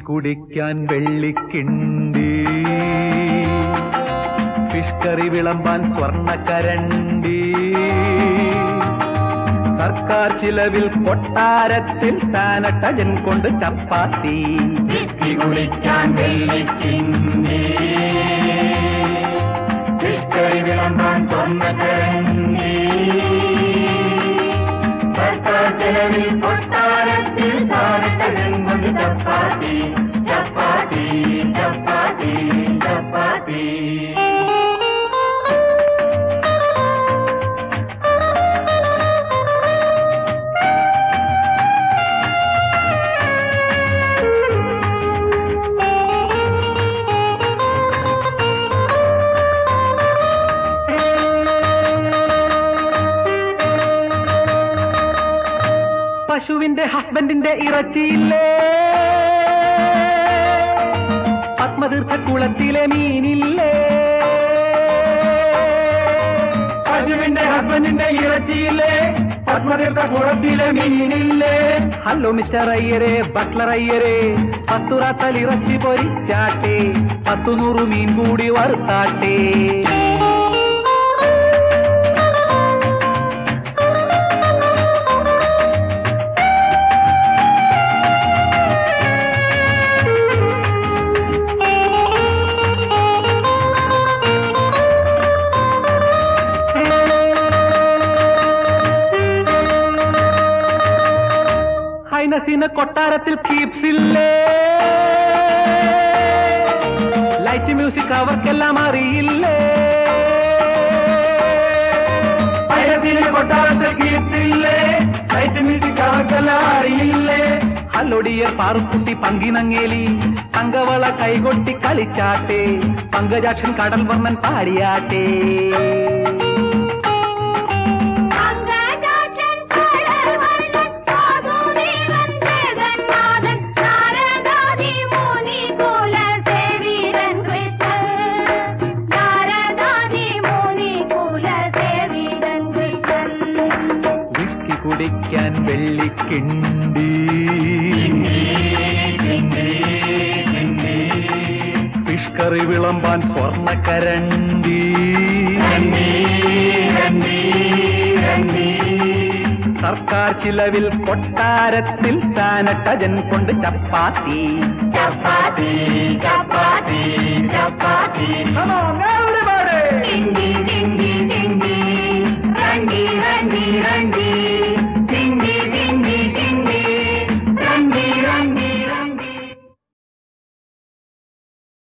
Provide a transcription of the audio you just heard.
കുടിക്കാൻ വെള്ളിക്കിണ്ടി fish curry വിളമ്പാൻ സ്വർണ്ണക്കരണ്ടി സർക്കാർ ചിലവിൽ കൊട്ടാരത്തിൽ സാനട്ടജൻ കൊണ്ട് ചപ്പാത്തി വിസ്കി കുടിക്കാൻ വെള്ളിക്കിണ്ടി ഫിഷ്കറി വിളമ്പാൻ സ്വർണ്ണക്കരണ്ടി സർക്കാർ ചെലവിൽ കൊട്ടാരത്തിൽ താരത്തകൻ കൊണ്ട് ചപ്പാത്തി ചപ്പാത്തി ചപ്പാത്തി ചപ്പാത്തി പശുവിന്റെ ഹസ്ബൻഡിന്റെ ഇറച്ചിയില്ലേ പത്മതീർത്ഥ കുളത്തിലെ മീനില്ലേ പശുവിന്റെ ഹസ്ബൻഡിന്റെ ഇറച്ചിയില്ലേ പത്മതീർത്ഥ കുളത്തിലെ മീനില്ലേ ഹലോ മിസ്റ്റർ അയ്യരെ ബട്ട്ലർ അയ്യരെ പത്തുറാത്തൽ ഇറച്ചി പൊരിച്ചാട്ടെ പത്തു നൂറ് മീൻ കൂടി വറുത്താട്ടെ ഹൈനസിന് കൊട്ടാരത്തിൽ കീപ്സ് ഇല്ലേ ലൈറ്റ് മ്യൂസിക് അവർക്കെല്ലാം അറിയില്ലേ പൈരത്തിന് കൊട്ടാരത്തിൽ കീർത്തില്ലേ ലൈറ്റ് മ്യൂസിക് അവർക്കെല്ലാം അറിയില്ലേ ഹലോ ഡിയർ പാറുക്കുട്ടി പങ്കിനങ്ങേലി തങ്കവള കൈകൊട്ടി കളിച്ചാട്ടെ പങ്കജാക്ഷൻ കടൽ വർണ്ണൻ പാടിയാട്ടെ അംഗജാക്ഷൻ കടൽവർണ്ണൻ സാധുദേവൻ ജഗന്നാഥൻ നാരദാദി മുനി കുല സേവിരൻ കൃഷ്ണൻ നാരദാദി മുനി കുല സേവിരൻ കൃഷ്ണൻ വിസ്കി കുടിക്കാൻ വെള്ളിക്കിണ്ടി ഫിഷ് കറി വിളമ്പാൻ സ്വർണ്ണക്കരണ്ടി സർക്കാർ ചിലവിൽ കൊട്ടാരത്തിൽ സാനട്ടജൻ കൊണ്ട് ചപ്പാത്തി ചപ്പാത്തി ചപ്പാത്തി ചപ്പാത്തി